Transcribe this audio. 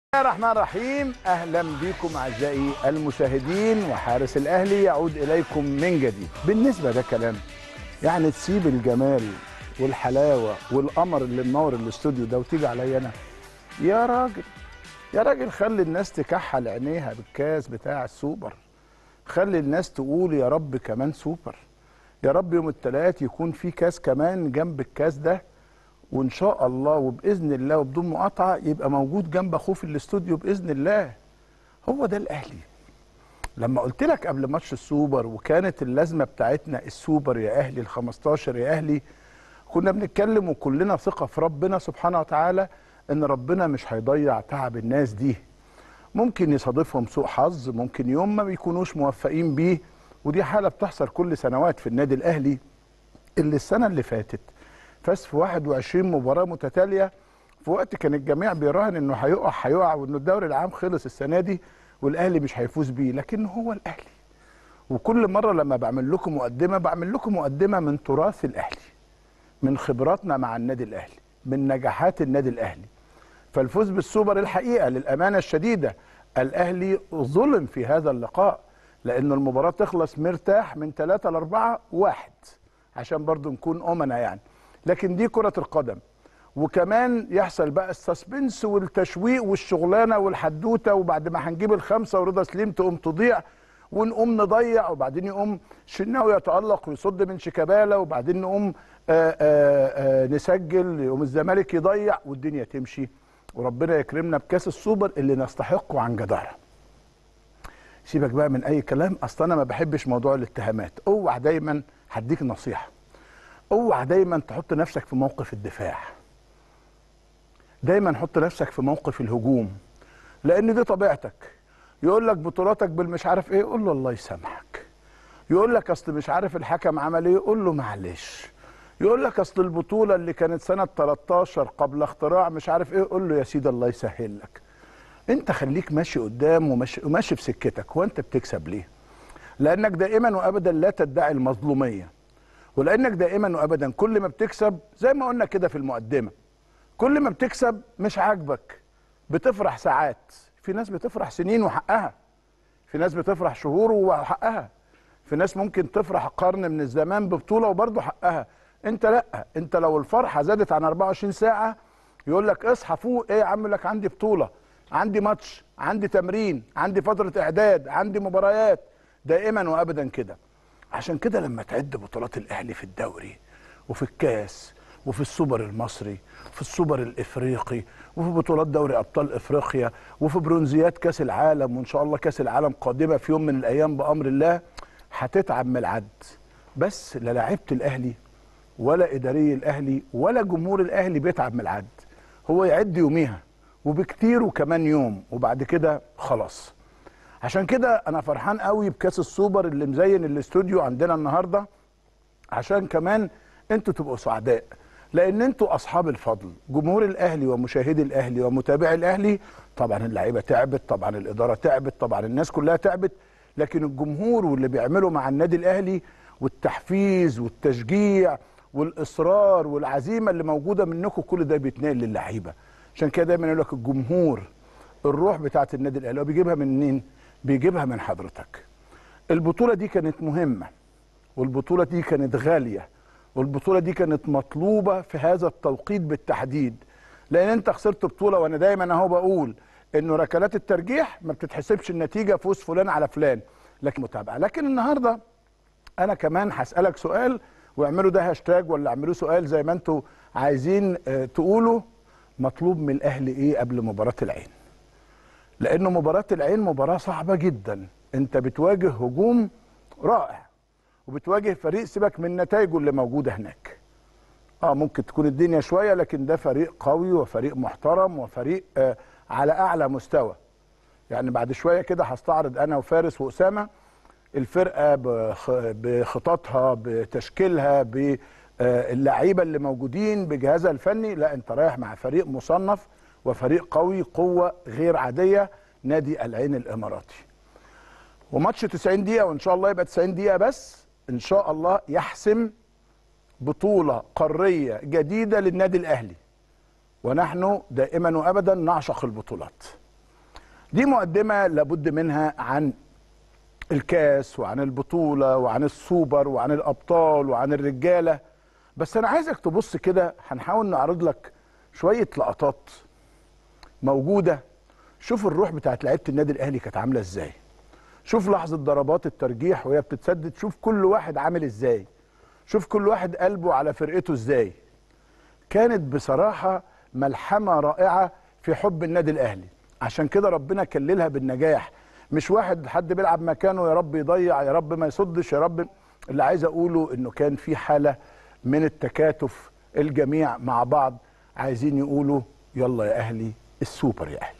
بسم الله الرحمن الرحيم اهلا بكم اعزائي المشاهدين وحارس الاهلي يعود اليكم من جديد بالنسبه ده كلام يعني تسيب الجمال والحلاوه والقمر اللي منور الاستوديو ده وتيجي عليا انا يا راجل يا راجل خلي الناس تكحل عينيها بالكاس بتاع السوبر خلي الناس تقول يا رب كمان سوبر يا رب يوم الثلاث يكون في كاس كمان جنب الكاس ده وان شاء الله وباذن الله وبدون مقاطعه يبقى موجود جنب اخوه في الاستوديو باذن الله هو ده الاهلي لما قلت لك قبل ماتش السوبر وكانت اللازمه بتاعتنا السوبر يا اهلي ال15 يا اهلي كنا بنتكلم وكلنا ثقه في ربنا سبحانه وتعالى ان ربنا مش هيضيع تعب الناس دي ممكن يصادفهم سوء حظ ممكن يوم ما بيكونوش موفقين بيه ودي حاله بتحصل كل سنوات في النادي الاهلي اللي السنه اللي فاتت فاز في 21 مباراه متتاليه في وقت كان الجميع بيراهن انه هيقع هيقع وانه الدوري العام خلص السنه دي والاهلي مش هيفوز بيه لكن هو الاهلي وكل مره لما بعمل لكم مقدمه بعمل لكم مقدمه من تراث الاهلي من خبراتنا مع النادي الاهلي من نجاحات النادي الاهلي فالفوز بالسوبر الحقيقه للامانه الشديده الاهلي ظلم في هذا اللقاء لان المباراه تخلص مرتاح من 3 ل 4 واحد عشان برضو نكون امنا يعني لكن دي كرة القدم وكمان يحصل بقى السسبنس والتشويق والشغلانه والحدوته وبعد ما هنجيب الخمسه ورضا سليم تقوم تضيع ونقوم نضيع وبعدين يقوم شناوي يتالق ويصد من شيكابالا وبعدين نقوم آآ آآ نسجل يقوم الزمالك يضيع والدنيا تمشي وربنا يكرمنا بكاس السوبر اللي نستحقه عن جداره. سيبك بقى من اي كلام اصل انا ما بحبش موضوع الاتهامات اوعى دايما هديك نصيحه اوعى دايما تحط نفسك في موقف الدفاع دايما حط نفسك في موقف الهجوم لان دي طبيعتك يقول لك بطولاتك بالمش عارف ايه قول له الله يسامحك يقول لك اصل مش عارف الحكم عمل ايه قول له معلش يقول لك اصل البطوله اللي كانت سنه 13 قبل اختراع مش عارف ايه قول له يا سيدي الله يسهل لك انت خليك ماشي قدام وماشي, وماشي في سكتك هو انت بتكسب ليه لانك دائما وابدا لا تدعي المظلوميه ولانك دائما وابدا كل ما بتكسب زي ما قلنا كده في المقدمه كل ما بتكسب مش عاجبك بتفرح ساعات في ناس بتفرح سنين وحقها في ناس بتفرح شهور وحقها في ناس ممكن تفرح قرن من الزمان ببطوله وبرضه حقها انت لا انت لو الفرحه زادت عن 24 ساعه يقول لك اصحى فوق ايه يا عم لك عندي بطوله عندي ماتش عندي تمرين عندي فتره اعداد عندي مباريات دائما وابدا كده عشان كده لما تعد بطولات الاهلي في الدوري وفي الكاس وفي السوبر المصري وفي السوبر الافريقي وفي بطولات دوري ابطال افريقيا وفي برونزيات كاس العالم وان شاء الله كاس العالم قادمه في يوم من الايام بامر الله هتتعب من العد بس لا لعيبه الاهلي ولا اداري الاهلي ولا جمهور الاهلي بيتعب من العد هو يعد يوميها وبكتير وكمان يوم وبعد كده خلاص عشان كده انا فرحان قوي بكاس السوبر اللي مزين الاستوديو عندنا النهارده عشان كمان انتوا تبقوا سعداء لان انتوا اصحاب الفضل جمهور الاهلي ومشاهدي الاهلي ومتابعي الاهلي طبعا اللعيبه تعبت طبعا الاداره تعبت طبعا الناس كلها تعبت لكن الجمهور واللي بيعملوا مع النادي الاهلي والتحفيز والتشجيع والاصرار والعزيمه اللي موجوده منكم كل ده بيتنقل للعيبه عشان كده دايما يقول لك الجمهور الروح بتاعت النادي الاهلي وبيجيبها من منين بيجيبها من حضرتك البطوله دي كانت مهمه والبطوله دي كانت غاليه والبطوله دي كانت مطلوبه في هذا التوقيت بالتحديد لان انت خسرت بطوله وانا دايما اهو بقول انه ركلات الترجيح ما بتتحسبش النتيجه فوز فلان على فلان لكن متابعه لكن النهارده انا كمان هسالك سؤال واعملوا ده هاشتاج ولا اعملوا سؤال زي ما انتوا عايزين اه تقولوا مطلوب من الاهلي ايه قبل مباراه العين لانه مباراه العين مباراه صعبه جدا انت بتواجه هجوم رائع وبتواجه فريق سيبك من نتائجه اللي موجوده هناك اه ممكن تكون الدنيا شويه لكن ده فريق قوي وفريق محترم وفريق آه على اعلى مستوى يعني بعد شويه كده هستعرض انا وفارس واسامه الفرقه بخططها بتشكيلها باللعيبه اللي موجودين بجهازها الفني لا انت رايح مع فريق مصنف وفريق قوي قوه غير عاديه نادي العين الاماراتي وماتش 90 دقيقه وان شاء الله يبقى 90 دقيقه بس ان شاء الله يحسم بطوله قاريه جديده للنادي الاهلي ونحن دائما وابدا نعشق البطولات دي مقدمه لابد منها عن الكاس وعن البطوله وعن السوبر وعن الابطال وعن الرجاله بس انا عايزك تبص كده هنحاول نعرض لك شويه لقطات موجوده شوف الروح بتاعت لعيبه النادي الاهلي كانت عامله ازاي شوف لحظه ضربات الترجيح وهي بتتسدد شوف كل واحد عامل ازاي شوف كل واحد قلبه على فرقته ازاي كانت بصراحه ملحمه رائعه في حب النادي الاهلي عشان كده ربنا كللها بالنجاح مش واحد حد بيلعب مكانه يا رب يضيع يا رب ما يصدش يا رب اللي عايز اقوله انه كان في حاله من التكاتف الجميع مع بعض عايزين يقولوا يلا يا اهلي السوبر يا اهلي